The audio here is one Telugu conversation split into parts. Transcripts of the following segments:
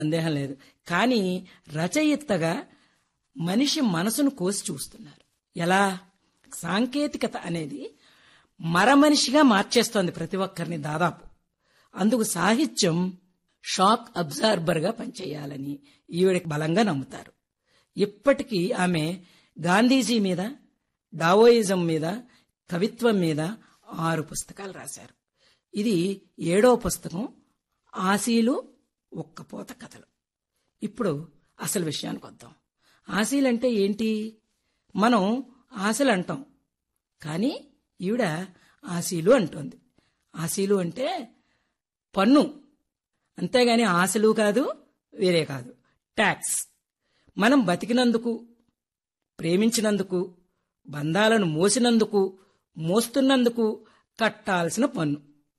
సందేహం లేదు కానీ రచయితగా మనిషి మనసును కోసి చూస్తున్నారు ఎలా సాంకేతికత అనేది మరమనిషిగా మార్చేస్తోంది ప్రతి ఒక్కరిని దాదాపు అందుకు సాహిత్యం షాక్ అబ్జార్బర్గా పనిచేయాలని ఈవిడ బలంగా నమ్ముతారు ఇప్పటికీ ఆమె గాంధీజీ మీద డావోయిజం మీద కవిత్వం మీద ఆరు పుస్తకాలు రాశారు ఇది ఏడో పుస్తకం ఆశీలు ఒక్కపోత కథలు ఇప్పుడు అసలు విషయానికి వద్దాం ఆశీలంటే ఏంటి మనం ఆశలు అంటాం కానీ ఈవిడ ఆశీలు అంటోంది ఆశీలు అంటే పన్ను అంతేగాని ఆశలు కాదు వేరే కాదు ట్యాక్స్ మనం బతికినందుకు ప్రేమించినందుకు బంధాలను మోసినందుకు మోస్తున్నందుకు కట్టాల్సిన పన్ను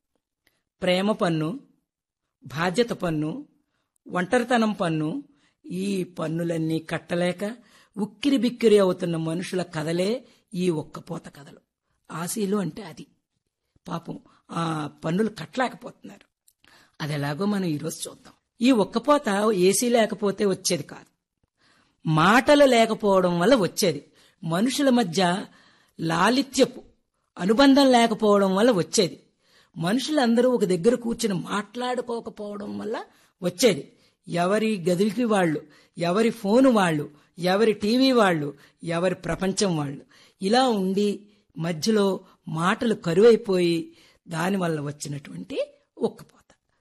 ప్రేమ పన్ను బాధ్యత పన్ను ఒంటరితనం పన్ను ఈ పన్నులన్నీ కట్టలేక ఉక్కిరి బిక్కిరి అవుతున్న మనుషుల కథలే ఈ ఒక్కపోత కథలు ఆశీలు అంటే అది పాపం ఆ పన్నులు కట్టలేకపోతున్నారు అది ఎలాగో మనం ఈరోజు చూద్దాం ఈ ఒక్కపోత ఏసీ లేకపోతే వచ్చేది కాదు మాటలు లేకపోవడం వల్ల వచ్చేది మనుషుల మధ్య లాలిత్యపు అనుబంధం లేకపోవడం వల్ల వచ్చేది మనుషులందరూ ఒక దగ్గర కూర్చుని మాట్లాడుకోకపోవడం వల్ల వచ్చేది ఎవరి గదికి వాళ్ళు ఎవరి ఫోను వాళ్ళు ఎవరి టీవీ వాళ్ళు ఎవరి ప్రపంచం వాళ్ళు ఇలా ఉండి మధ్యలో మాటలు కరువైపోయి దానివల్ల వచ్చినటువంటి ఒక్కపోత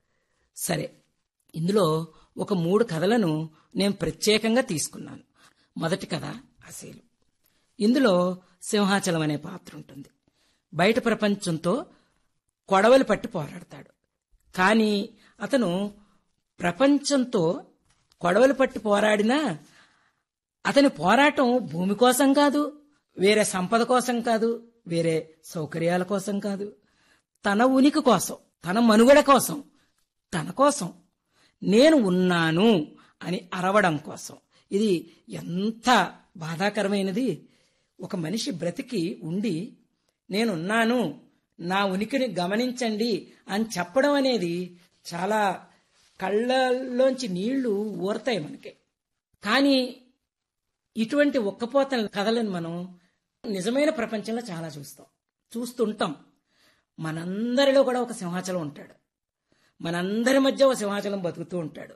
సరే ఇందులో ఒక మూడు కథలను నేను ప్రత్యేకంగా తీసుకున్నాను మొదటి కథ అసీలు ఇందులో సింహాచలం అనే పాత్ర ఉంటుంది బయట ప్రపంచంతో కొడవలు పట్టి పోరాడతాడు కానీ అతను ప్రపంచంతో కొడవలు పట్టి పోరాడినా అతని పోరాటం భూమి కోసం కాదు వేరే సంపద కోసం కాదు వేరే సౌకర్యాల కోసం కాదు తన ఉనికి కోసం తన మనుగడ కోసం తన కోసం నేను ఉన్నాను అని అరవడం కోసం ఇది ఎంత బాధాకరమైనది ఒక మనిషి బ్రతికి ఉండి నేనున్నాను నా ఉనికిని గమనించండి అని చెప్పడం అనేది చాలా కళ్ళల్లోంచి నీళ్లు ఊరతాయి మనకి కానీ ఇటువంటి ఒక్కపోతల కథలను మనం నిజమైన ప్రపంచంలో చాలా చూస్తాం చూస్తుంటాం మనందరిలో కూడా ఒక సింహాచలం ఉంటాడు మనందరి మధ్య ఒక సింహాచలం బతుకుతూ ఉంటాడు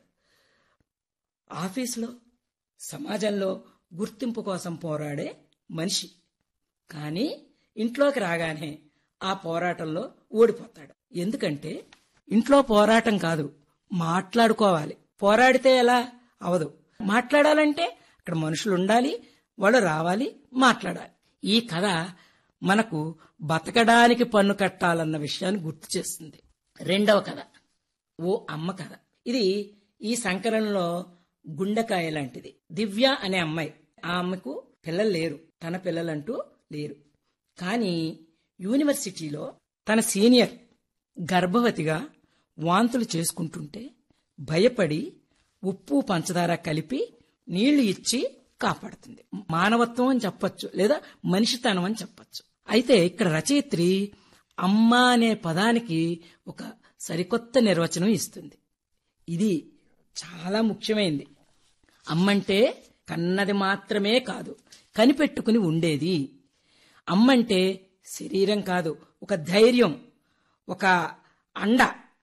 ఆఫీసులో సమాజంలో గుర్తింపు కోసం పోరాడే మనిషి కానీ ఇంట్లోకి రాగానే ఆ పోరాటంలో ఓడిపోతాడు ఎందుకంటే ఇంట్లో పోరాటం కాదు మాట్లాడుకోవాలి పోరాడితే ఎలా అవదు మాట్లాడాలంటే అక్కడ మనుషులు ఉండాలి వాళ్ళు రావాలి మాట్లాడాలి ఈ కథ మనకు బతకడానికి పన్ను కట్టాలన్న విషయాన్ని గుర్తు చేస్తుంది రెండవ కథ ఓ అమ్మ కథ ఇది ఈ సంకలనంలో గుండెకాయ లాంటిది దివ్య అనే అమ్మాయి ఆ అమ్మకు పిల్లలు లేరు తన పిల్లలంటూ లేరు కానీ యూనివర్సిటీలో తన సీనియర్ గర్భవతిగా వాంతులు చేసుకుంటుంటే భయపడి ఉప్పు పంచదార కలిపి నీళ్లు ఇచ్చి కాపాడుతుంది మానవత్వం అని చెప్పొచ్చు లేదా మనిషితనం అని చెప్పొచ్చు అయితే ఇక్కడ రచయిత్రి అమ్మ అనే పదానికి ఒక సరికొత్త నిర్వచనం ఇస్తుంది ఇది చాలా ముఖ్యమైనది అమ్మంటే కన్నది మాత్రమే కాదు కనిపెట్టుకుని ఉండేది అమ్మంటే శరీరం కాదు ఒక ధైర్యం ఒక అండ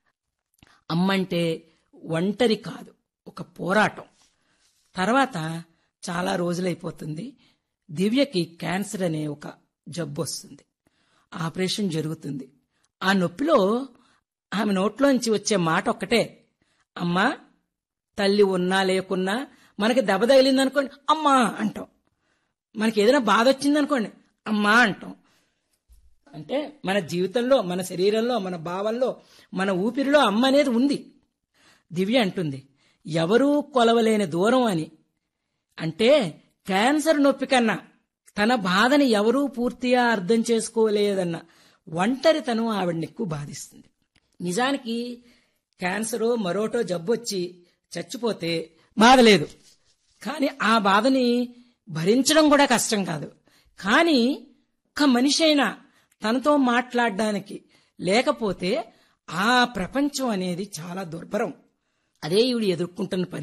అమ్మంటే ఒంటరి కాదు ఒక పోరాటం తర్వాత చాలా రోజులైపోతుంది దివ్యకి క్యాన్సర్ అనే ఒక జబ్బు వస్తుంది ఆపరేషన్ జరుగుతుంది ఆ నొప్పిలో ఆమె నోట్లోంచి వచ్చే మాట ఒక్కటే అమ్మా తల్లి ఉన్నా లేకున్నా మనకి దెబ్బ తగిలిందనుకోండి అమ్మా అంటాం మనకి ఏదైనా బాధ వచ్చిందనుకోండి అమ్మా అంటాం అంటే మన జీవితంలో మన శరీరంలో మన భావంలో మన ఊపిరిలో అమ్మ అనేది ఉంది దివ్య అంటుంది ఎవరూ కొలవలేని దూరం అని అంటే క్యాన్సర్ నొప్పి కన్నా తన బాధని ఎవరూ పూర్తిగా అర్థం చేసుకోలేదన్న ఒంటరితనం ఆవిడని ఎక్కువ బాధిస్తుంది నిజానికి క్యాన్సరో మరోటో జబ్బు వచ్చి చచ్చిపోతే బాధ లేదు కానీ ఆ బాధని భరించడం కూడా కష్టం కాదు కానీ ఒక్క మనిషి అయినా తనతో మాట్లాడడానికి లేకపోతే ఆ ప్రపంచం అనేది చాలా దుర్భరం అదే ఈవిడ ఎదుర్కొంటున్న